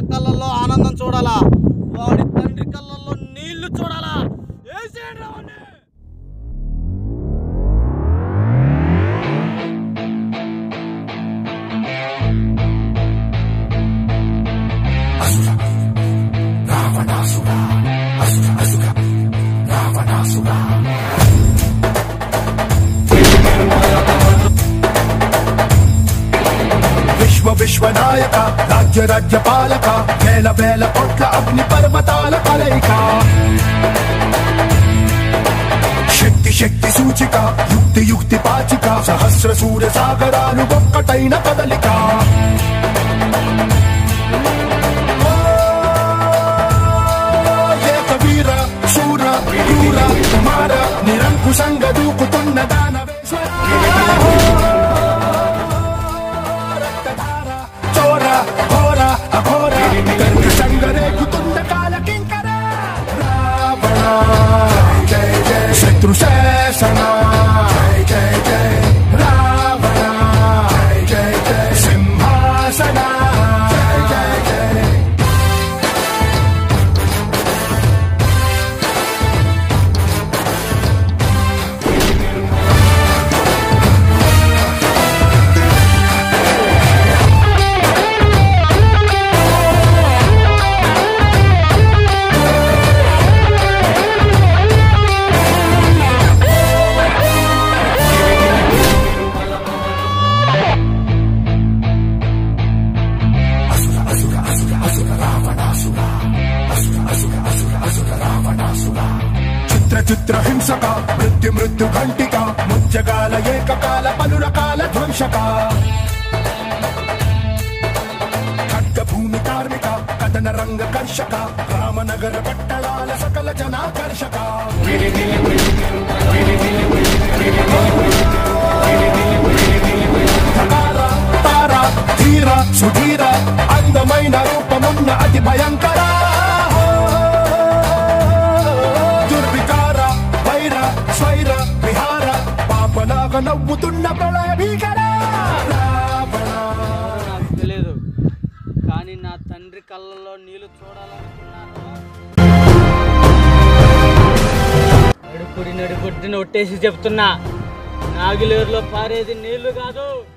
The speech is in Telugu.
కళ్ళల్లో ఆనందం చూడాలా వాడి తండ్రి కళ్ళల్లో నీళ్లు చూడాలా వేసేయండి రా వాడిని. విశ్వ విశ్వనాయక రాజ్య రాజ్య పాలక వేల వేల కోట్ల అగ్ని పర్వతాల కలయిక శక్తి శక్తి సూచిక యుక్తి యుక్తి పాచిక సహస్ర సూర్య సాగరాలు ఒక్కటైన కదలిక ఏక వీర శూర క్రూర కుమార నిరంకుశంగా దూకుతున్న దానవేశ్వర రక్తధార చోర ఘోర అఘోర కర్కశంగ రేగుతున్న కాల కింకర రావణ జయ జయ శత్రు శేషణ జయ జయ జయ రావణ జయ జయ సింహాసన జయ జయ జయ చిత్ర చిత్ర హింసక మృత్యు మృత్యు ఘంటిక ముత్యకాల ఏకకాల పలు రకాల ధ్వంసక ఖడ్గ భూమి కార్మిక కథన రంగ కర్షక రామనగర పట్టణాల సకల జనాకర్షక ధకార, తార ధీర సుధీర అందమైన రూపమున్న అతి భయంకర దుర్వికార వైర స్వైర విహార పాపలాగా నవ్వుతున్న ప్రళయ భీకర రావణ నాకు తెలియదు కానీ నా తండ్రి కళ్ళల్లో నీళ్లు చూడాలనుకున్నాను నడుపుడి నడుపుడిని ఒట్టేసి చెప్తున్నా నాగిలేరులో పారేది నీళ్లు కాదు